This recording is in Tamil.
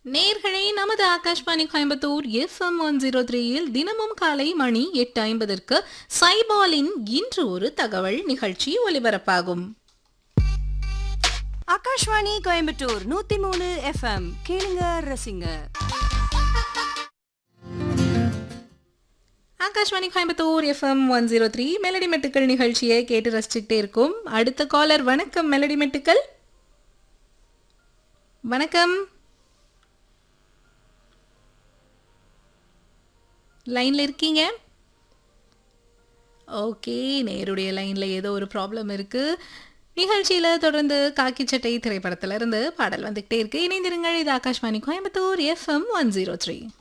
நேர்களை நமது Akashvani Coimbatore FM one zero த்ரீயில் தினமும் காலை மணி எட்டு ஐம்பதற்கு சைபாலின் இன்று ஒரு தகவல் நிகழ்ச்சி ஒலிபரப்பாகும் ஆகாஷ்வாணி கோயம்புத்தூர் நூத்தி மூணு எஃப்எம் கேளுங்க ரசிங்க Akashvani Coimbatore FM one zero three melody மெட்டுக்கள் நிகழ்ச்சியை கேட்டு ரசிச்சுக்கிட்டே இருக்கும் அடுத்த காலர் வணக்கம் மெலடி மெட்டுக்கள் வணக்கம் லைன்ல இருக்கீங்க ஓகே நேருடைய லைன்ல ஏதோ ஒரு ப்ராப்ளம் இருக்கு நிகழ்ச்சியில தொடர்ந்து காக்கி சட்டை திரைப்படத்துல இருந்து பாடல் வந்துகிட்டே இருக்கு இணைந்திருங்கள் இது Akashvani Coimbatore FM one zero three